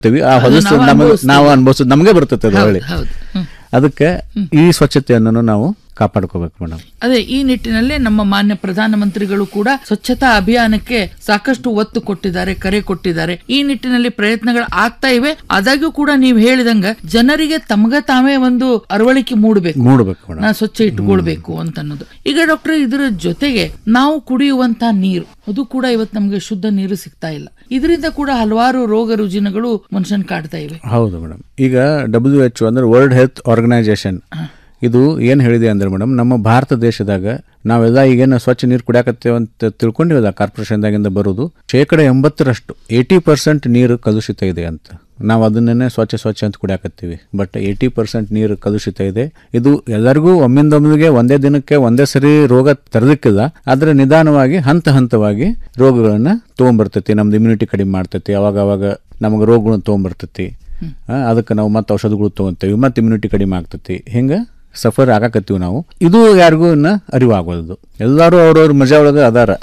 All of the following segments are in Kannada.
ಆ ಹೊಲಸು ನಾವು ನಮಗೆ ಅನುಭವಿಸ್ತೀವಿ. ನಾವು ಅನುಭವಿಸೋದು ನಮಗೆ ಬರ್ತದೆ ಅದು ಹೌದು ಹೊಳ್ಳಿ ಹೌದು ಹ್ಮ್. ಅದಕ್ಕೆ ಈ ಸ್ವಚ್ಛತೆಯನ್ನು ನಾವು ಕಾಪಾಡ್ಕೋಬೇಕು ಮೇಡಮ್ ಅದೇ ಈ ನಿಟ್ಟಿನಲ್ಲಿ ನಮ್ಮ ಮಾನ್ಯ ಪ್ರಧಾನಮಂತ್ರಿಗಳು ಕೂಡ ಸ್ವಚ್ಛತಾ ಅಭಿಯಾನಕ್ಕೆ ಸಾಕಷ್ಟು ಒತ್ತು ಕೊಟ್ಟಿದ್ದಾರೆ ಕರೆ ಕೊಟ್ಟಿದ್ದಾರೆ ಈ ನಿಟ್ಟಿನಲ್ಲಿ ಪ್ರಯತ್ನಗಳು ಆಗ್ತಾ ಇವೆ ಆದಾಗ್ಯೂ ಕೂಡ ನೀವು ಹೇಳಿದಂಗ ಜನರಿಗೆ ತಮಗ ತಾವೇ ಒಂದು ಅರವಳಿಕೆ ಮೂಡಬೇಕು ಮೂಡ್ಬೇಕು ಮೇಡಮ್ ನಾ ಸ್ವಚ್ಛ ಇಟ್ಕೊಳ್ಬೇಕು ಅಂತ ಅನ್ನೋದು ಈಗ ಡಾಕ್ಟರ್ ಇದರ ಜೊತೆಗೆ ನಾವು ಕುಡಿಯುವಂತ ನೀರು ಅದು ಕೂಡ ಇವತ್ತು ನಮಗೆ ಶುದ್ಧ ನೀರು ಸಿಗ್ತಾ ಇಲ್ಲ ಇದರಿಂದ ಕೂಡ ಹಲವಾರು ರೋಗ ರುಜಿನಗಳು ಮನುಷ್ಯನ್ ಕಾಡ್ತಾ ಇವೆ ಹೌದು ಮೇಡಮ್ ಈಗ ಡಬ್ಲ್ಯೂ ಎಚ್ ಅಂದ್ರೆ ವರ್ಲ್ಡ್ ಹೆಲ್ತ್ ಆರ್ಗನೈಸೇಷನ್ ಇದು ಏನು ಹೇಳಿದೆ ಅಂದ್ರೆ ಮೇಡಮ್ ನಮ್ಮ ಭಾರತ ದೇಶದಾಗ ನಾವೆಲ್ಲ ಈಗೇನು ಸ್ವಚ್ಛ ನೀರು ಕುಡಿಯಾಕತ್ತೇವೆ ಅಂತ ತಿಳ್ಕೊಂಡಿವಲ್ಲ ಕಾರ್ಪೊರೇಷನ್ದಾಗಿಂದ ಬರೋದು ಶೇಕಡ ಎಂಬತ್ತರಷ್ಟು ಏಯ್ಟಿ ಪರ್ಸೆಂಟ್ ನೀರು ಕಲುಷಿತ ಇದೆ ಅಂತ ನಾವು ಅದನ್ನೇ ಸ್ವಚ್ಛ ಸ್ವಚ್ಛ ಅಂತ ಕುಡಿಯಾಕತ್ತೀವಿ ಬಟ್ ಏಯ್ಟಿ ಪರ್ಸೆಂಟ್ ನೀರು ಕಲುಷಿತ ಇದೆ ಇದು ಎಲ್ಲರಿಗೂ ಒಮ್ಮಿಂದೊಮ್ಮಿಗೆ ಒಂದೇ ದಿನಕ್ಕೆ ಒಂದೇ ಸರಿ ರೋಗ ತರಲಿಕ್ಕಿಲ್ಲ ಆದ್ರೆ ನಿಧಾನವಾಗಿ ಹಂತ ಹಂತವಾಗಿ ರೋಗಗಳನ್ನ ತೊಗೊಂಬರ್ತೈತಿ ನಮ್ದು ಇಮ್ಯುನಿಟಿ ಕಡಿಮೆ ಮಾಡ್ತೈತಿ ಅವಾಗ ಅವಾಗ ನಮಗೆ ರೋಗಗಳನ್ನ ತೊಗೊಂಬರ್ತೈತಿ ಅದಕ್ಕೆ ನಾವು ಮತ್ತೆ ಔಷಧಗಳು ತೊಗೊಂತೀವಿ ಮತ್ತೆ ಇಮ್ಯುನಿಟಿ ಕಡಿಮೆ ಆಗ್ತೈತಿ ಹಿಂಗೆ ಸಫರ್ ಆಗಾಕತ್ತೀವಿ ನಾವು ಇದು ಯಾರಿಗೂ ಇನ್ನ ಅರಿವಾಗೋದು ಎಲ್ಲರೂ ಅವ್ರವ್ರ ಮಜಾ ಒಳಗೆ ಅದಾರ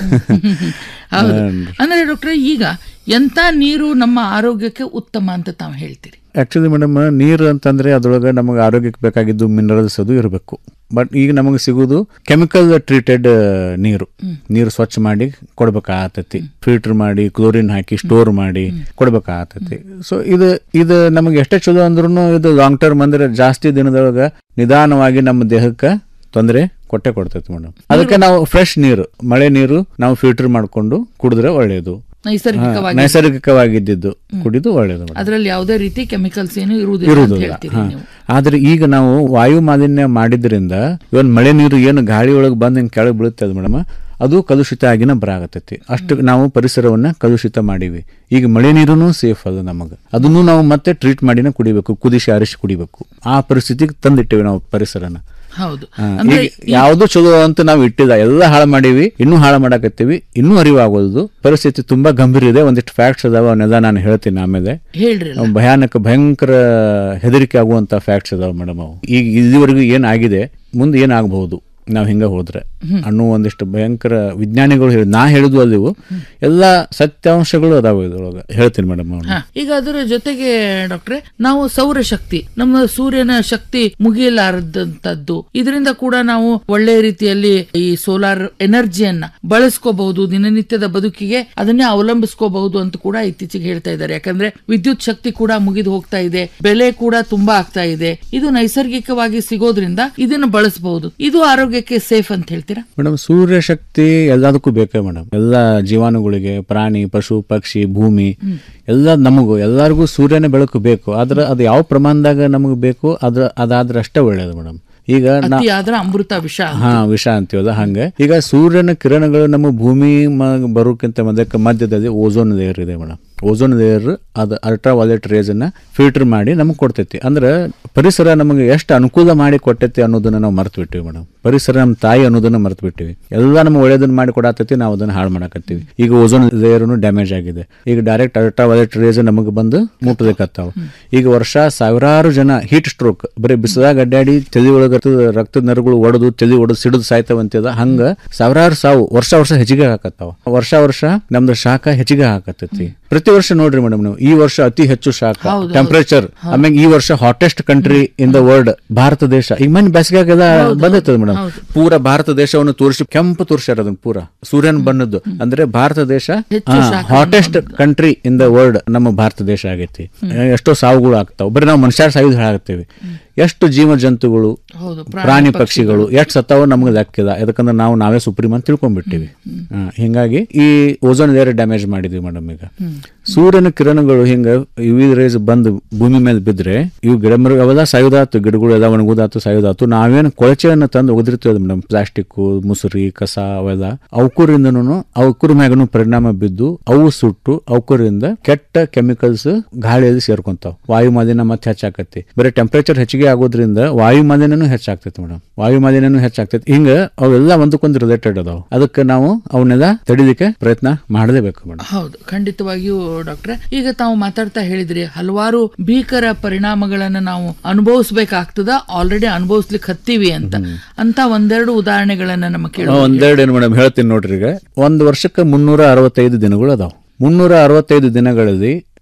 ಹೌದು ಅಂದ್ರೆ ಡಾಕ್ಟರ್ ಈಗ ಎಂತ ನೀರು ನಮ್ಮ ಆರೋಗ್ಯಕ್ಕೆ ಉತ್ತಮ ಅಂತ ತಾವು ಹೇಳ್ತೀರಿ ಆ್ಯಕ್ಚುಲಿ ಮೇಡಮ್ ನೀರು ಅಂತಂದ್ರೆ ಅದ್ರೊಳಗೆ ನಮಗೆ ಆರೋಗ್ಯಕ್ಕೆ ಬೇಕಾಗಿದ್ದು ಮಿನರಲ್ಸ್ ಅದು ಇರಬೇಕು ಬಟ್ ಈಗ ನಮಗೆ ಸಿಗೋದು ಕೆಮಿಕಲ್ ಟ್ರೀಟೆಡ್ ನೀರು ನೀರು ಸ್ವಚ್ಛ ಮಾಡಿ ಕೊಡ್ಬೇಕಾಗತೈತಿ ಫಿಲ್ಟರ್ ಮಾಡಿ ಕ್ಲೋರಿನ್ ಹಾಕಿ ಸ್ಟೋರ್ ಮಾಡಿ ಕೊಡ್ಬೇಕಾಗತೈತಿ ಸೊ ಇದು ಇದು ನಮಗೆ ಎಷ್ಟೇ ಚಲೋ ಅಂದ್ರೂ ಇದು ಲಾಂಗ್ ಟರ್ಮ್ ಅಂದ್ರೆ ಜಾಸ್ತಿ ದಿನದೊಳಗೆ ನಿಧಾನವಾಗಿ ನಮ್ಮ ದೇಹಕ್ಕೆ ತೊಂದರೆ ಕೊಟ್ಟೆ ಕೊಡ್ತೈತಿ ಮೇಡಮ್ ಅದಕ್ಕೆ ನಾವು ಫ್ರೆಶ್ ನೀರು ಮಳೆ ನೀರು ನಾವು ಫಿಲ್ಟರ್ ಮಾಡ್ಕೊಂಡು ಕುಡಿದ್ರೆ ಒಳ್ಳೆಯದು ನೈಸರ್ಗಿಕವಾಗಿ ನೈಸರ್ಗಿಕವಾಗಿದ್ದು ಕುಡಿದು ಒಳ್ಳೆಯದು ಮೇಡಮ್ ಅದರಲ್ಲಿ ಯಾವುದೇ ರೀತಿ ಕೆಮಿಕಲ್ಸ್ ಏನು ಇರುವುದಿಲ್ಲ ಅಂತ ಇರುವುದಿಲ್ಲ ಹೇಳ್ತೀರಿ ಹಾ. ನೀವು ಆದ್ರೆ ಈಗ ನಾವು ವಾಯು ಮಾಲಿನ್ಯ ಮಾಡಿದ್ರಿಂದ ಇವನ್ ಮಳೆ ನೀರು ಏನು ಗಾಳಿ ಒಳಗೆ ಬಂದು ಹಿಂಗೆ ಕೆಳಗೆ ಬೀಳುತ್ತೆ ಅದು ಮೇಡಮ್ ಅದು ಕಲುಷಿತ ಆಗಿನ ಬರಾಗತ್ತೈತಿ ಅಷ್ಟು ನಾವು ಪರಿಸರವನ್ನ ಕಲುಷಿತ ಮಾಡೀವಿ ಈಗ ಮಳೆ ನೀರೂ ಸೇಫ್ ಅಲ್ಲ ನಮಗೆ ಅದನ್ನು ನಾವು ಮತ್ತೆ ಟ್ರೀಟ್ ಮಾಡಿನ ಕುಡಿಬೇಕು ಕುದಿಸಿ ಆರಿಸಿ ಕುಡಿಬೇಕು ಆ ಪರಿಸ್ಥಿತಿಗೆ ತಂದಿಟ್ಟೇವೆ ನಾವು ಪರಿಸರನ ಹೌದು ಹಾ, ಅಂದ್ರೆ ಈಗ ಯಾವ್ದು ಚಲೋ ಅಂತ ನಾವು ಇಟ್ಟಿಲ್ಲ ಎಲ್ಲ ಹಾಳು ಮಾಡೀವಿ ಇನ್ನೂ ಹಾಳು ಮಾಡಾಕತ್ತೀವಿ ಇನ್ನೂ ಅರಿವಾಗೋದು ಪರಿಸ್ಥಿತಿ ತುಂಬಾ ಗಂಭೀರ ಇದೆ ಒಂದಿಷ್ಟು ಫ್ಯಾಕ್ಟ್ಸ್ ಅದಾವ ಅವನ್ನೆಲ್ಲ ನಾನು ಹೇಳ್ತೀನಿ ಆಮೇಲೆ ಹೇಳ್ರಿ ಅವು ಭಯಾನಕ ಭಯಂಕರ ಹೆದರಿಕೆ ಆಗುವಂತ ಫ್ಯಾಕ್ಟ್ಸ್ ಅದಾವ ಮೇಡಮ್ ಅವು ಈಗ ಇಲ್ಲಿವರೆಗೂ ಏನಾಗಿದೆ ಮುಂದೆ ಏನಾಗಬಹುದು ನಾವು ಹಿಂಗ ಹೋದ್ರೆ ಅನ್ನೋ ಒಂದಿಷ್ಟು ಭಯಂಕರ ವಿಜ್ಞಾನಿಗಳು ಹೇಳಿ ನಾ ಹೇಳಿದ್ವು ಅಲ್ಲಿವು ಎಲ್ಲ ಸತ್ಯಾಂಶಗಳು ಅದಾವ ಇದ್ರೊಳಗೆ ಹೇಳ್ತೀನಿ ಮೇಡಮ್ ಹಾ, ಈಗ ಅದರ ಜೊತೆಗೆ ಡಾಕ್ಟ್ರೆ ನಾವು ಸೌರಶಕ್ತಿ ನಮ್ಮ ಸೂರ್ಯನ ಶಕ್ತಿ ಮುಗಿಯಲಾರದಂತದ್ದು ಇದರಿಂದ ಕೂಡ ನಾವು ಒಳ್ಳೆ ರೀತಿಯಲ್ಲಿ ಈ ಸೋಲಾರ್ ಎನರ್ಜಿಯನ್ನ ಬಳಸ್ಕೋಬಹುದು ದಿನನಿತ್ಯದ ಬದುಕಿಗೆ ಅದನ್ನೇ ಅವಲಂಬಿಸ್ಕೋಬಹುದು ಅಂತ ಕೂಡ ಇತ್ತೀಚೆಗೆ ಹೇಳ್ತಾ ಇದ್ದಾರೆ ಯಾಕಂದ್ರೆ ವಿದ್ಯುತ್ ಶಕ್ತಿ ಕೂಡ ಮುಗಿದು ಹೋಗ್ತಾ ಇದೆ ಬೆಲೆ ಕೂಡ ತುಂಬಾ ಆಗ್ತಾ ಇದೆ ಇದು ನೈಸರ್ಗಿಕವಾಗಿ ಸಿಗೋದ್ರಿಂದ ಇದನ್ನು ಬಳಸಬಹುದು ಇದು ಆರೋಗ್ಯಕ್ಕೆ ಸೇಫ್ ಅಂತ ಹೇಳ್ತೀರಾ ಮೇಡಮ್ ಸೂರ್ಯ ಶಕ್ತಿ ಎಲ್ಲದಕ್ಕೂ ಬೇಕೇ ಮೇಡಮ್ ಎಲ್ಲ ಜೀವಾಣುಗಳಿಗೆ ಪ್ರಾಣಿ ಪಶು ಪಕ್ಷಿ ಭೂಮಿ ಎಲ್ಲ ನಮಗೂ ಎಲ್ಲರಿಗೂ ಸೂರ್ಯನ ಬೆಳಕು ಬೇಕು ಆದ್ರೆ ಅದು ಯಾವ ಪ್ರಮಾಣದಾಗ ನಮಗೆ ಬೇಕು ಅದ್ರ ಅದಾದ್ರೆ ಅಷ್ಟೇ ಒಳ್ಳೇದು ಮೇಡಮ್ ಈಗ ನಾ ಅತಿ ಆದ್ರ ಅಮೃತ ವಿಷ ಹಾ ವಿಷ ಅಂತೀವಲ್ಲ ಹಂಗೆ ಈಗ ಸೂರ್ಯನ ಕಿರಣಗಳು ನಮ್ಮ ಭೂಮಿ ಮ- ಬರೋಕ್ಕಿಂತ ಮೊದಲಕ್ಕೆ ಮಧ್ಯದಲ್ಲಿ ಓಝೋನ್ ಲೇಯರ್ ಇದೆ ಮೇಡಮ್ ಓಝೋನ್ ಲೇಯರ್ ಅದು ಅಲ್ಟ್ರಾ ವಾಲೆಟ್ ರೇಸ್ ಅನ್ನ ಫಿಲ್ಟರ್ ಮಾಡಿ ನಮಗೆ ಕೊಡ್ತೈತಿ ಅಂದ್ರೆ ಪರಿಸರ ನಮಗೆ ಎಷ್ಟು ಅನುಕೂಲ ಮಾಡಿ ಕೊಟ್ಟೈತಿ ಅನ್ನೋದನ್ನ ನಾವು ಮರ್ತು ಬಿಟ್ಟಿವಿ ಮೇಡಮ್ ಪರಿಸರ ನಮ್ಮ ತಾಯಿ ಅನ್ನೋದನ್ನ ಮರ್ತು ಬಿಟ್ಟಿವಿ ಎಲ್ಲ ನಮ್ಗೆ ಒಳ್ಳೇದನ್ನ ಮಾಡಿ ಕೊಡತೈತಿ ನಾವು ಅದನ್ನ ಹಾಳು ಮಾಡಕತ್ತೀವಿ ಈಗ ಓಝೋನ್ ಲೇಯರ್ ಡ್ಯಾಮೇಜ್ ಆಗಿದೆ ಈಗ ಡೈರೆಕ್ಟ್ ಅಲ್ಟ್ರಾ ವಾಲೆಟ್ ರೇಸ್ ನಮಗೆ ಬಂದು ಮುಟ್ಟದಕ್ಕತ್ತಾವ ಈಗ ವರ್ಷ ಸಾವಿರಾರು ಜನ ಹೀಟ್ ಸ್ಟ್ರೋಕ್ ಬರೀ ಬಿಸಿಲಾಗ ಅಡ್ಡಾಡಿ ತಲೆ ಒಳಗ ರಕ್ತದ ನರಗಳು ಒಡೆದು ತಲೆ ಒಡೆದು ಸಿಡಿದು ಸಾಯ್ತಾವಂತದ ಹಂಗ ಸಾವಿರಾರು ಸಾವು ವರ್ಷ ವರ್ಷ ಹೆಚ್ಚಿಗೆ ಹಾಕತ್ತಾವ ವರ್ಷ ವರ್ಷ ನಮ್ದು ಶಾಖ ಹೆಚ್ಚಿಗೆ ಹಾಕತ್ತೈತಿ ಪ್ರತಿ ವರ್ಷ ನೋಡ್ರಿ ಮೇಡಮ್ ನೀವು ಈ ವರ್ಷ ಅತಿ ಹೆಚ್ಚು ಶಾಖ ಟೆಂಪರೇಚರ್ ಆಮೇಲೆ ಈ ವರ್ಷ hottest country in the world ಭಾರತ ದೇಶ ಈಗ ಮನೆ ಬೇಸಿಗೆಗೆಲ್ಲ ಬಂದೈತದ ಮೇಡಮ್ ಪೂರ ಭಾರತ ದೇಶವನ್ನು ತೋರಿಸಿ ಕೆಂಪು ತೋರಿಸ್ಯಾರ ಅದನ್ನ ಪೂರ ಸೂರ್ಯನ ಬಣ್ಣದ್ದು ಅಂದ್ರೆ ಭಾರತ ದೇಶ hottest country in the world ನಮ್ಮ ಭಾರತ ದೇಶ ಆಗೈತಿ ಎಷ್ಟೋ ಸಾವುಗಳು ಆಗ್ತಾವ ಬರೀ ನಾವು ಮನುಷ್ಯರ ಸಾಯುದು ಹಾಳಾಗ್ತೇವೆ ಎಷ್ಟು ಜೀವ ಜಂತುಗಳು ಹೌದು ಪ್ರಾಣಿ ಪಕ್ಷಿಗಳು ಎಷ್ಟು ಸತ್ತಾವ ನಮ್ಗೆ ಲೆಕ್ಕಿಲ್ಲ ಯಾಕಂದ್ರೆ ನಾವು ನಾವೇ ಸುಪ್ರೀಂ ಅಂತ ತಿಳ್ಕೊಂಡ್ಬಿಟ್ಟಿವಿ ಹಾ, ಹಿಂಗಾಗಿ ಈ ಓಝೋನ್ ಲೇಯರ್ ಡ್ಯಾಮೇಜ್ ಮಾಡಿದ್ವಿ ಮೇಡಮ್ ಈಗ ಸೂರ್ಯನ ಕಿರಣಗಳು ಹಿಂಗ ಯು ರೇಸ್ ಬಂದು ಭೂಮಿ ಮೇಲೆ ಬಿದ್ರೆ ಇವು ಗಿಡ ಮರ ಅವೆಲ್ಲ ಸಾಯುದಾತು ಗಿಡಗಳು ಎಲ್ಲ ಒಣಗುದಾತು ಸಾಯುದಾತು ನಾವೇನು ಕೊಳಚೆಯನ್ನು ತಂದು ಒದಿರ್ತೀವಿ ಮೇಡಮ್ ಪ್ಲಾಸ್ಟಿಕ್ ಮುಸುರಿ ಕಸ ಅವೆಲ್ಲ ಅವಕೂರಿಂದನು ಅವಕೂರ್ ಮ್ಯಾಗನು ಪರಿಣಾಮ ಬಿದ್ದು ಅವು ಸುಟ್ಟು ಅವಕೂರಿಂದ ಕೆಟ್ಟ ಕೆಮಿಕಲ್ಸ್ ಗಾಳಿಯಲ್ಲಿ ಸೇರ್ಕೊಂತಾವ ವಾಯು ಮಾಲಿನ್ಯ ಮತ್ತೆ ಹೆಚ್ಚಾಕತಿ ಬರೀ ಟೆಂಪರೇಚರ್ ಹೆಚ್ಚಿಗೆ ಆಗೋದ್ರಿಂದ ವಾಯು ಮಾಲಿನ್ಯನೂ ಹೆಚ್ಚಾಗ್ತೈತಿ ಮೇಡಮ್ ವಾಯು ಮಾಲಿನ್ಯನೂ ಹೆಚ್ಚಾಗ್ತೈತಿ ಹಿಂಗ ಅವೆಲ್ಲ ಒಂದಕ್ಕೊಂದು ರಿಲೇಟೆಡ್ ಅದಾವ ಅದಕ್ಕೆ ನಾವು ಅವನ್ನೆಲ್ಲ ತಡಿಲಿಕ್ಕೆ ಪ್ರಯತ್ನ ಮಾಡಲೇಬೇಕು ಮೇಡಮ್ ಹೌದು ಖಂಡಿತವಾಗಿಯೂ ಡಾಕ್ಟ್ರೆ ಈಗ ತಾವು ಮಾತಾಡ್ತಾ ಹೇಳಿದ್ರಿ ಹಲವಾರು ಭೀಕರ ಪರಿಣಾಮಗಳನ್ನ ನಾವು ಅನುಭವಿಸ್ಬೇಕಾಗ್ತದ ಆಲ್ರೆಡಿ ಅನುಭವಿಸ್ಲಿಕ್ಕೆ ಹತ್ತೀವಿ ಅಂತ ಅಂತ ಒಂದೆರಡು ಉದಾಹರಣೆಗಳನ್ನ ನಮ್ಮ ಕೇಳ ಒಂದೆರಡು ಏನು ಮೇಡಮ್ ಹೇಳ್ತೀನಿ ನೋಡ್ರಿ ಈಗ ಒಂದು ವರ್ಷಕ್ಕೆ ಮುನ್ನೂರ ಅರವತ್ತೈದು ದಿನಗಳು ಅದಾವ ಮುನ್ನೂರ ಅರವತ್ತೈದು ದಿನಗಳಲ್ಲಿ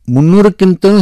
ಮುನ್ನೂರಕ್ಕಿಂತ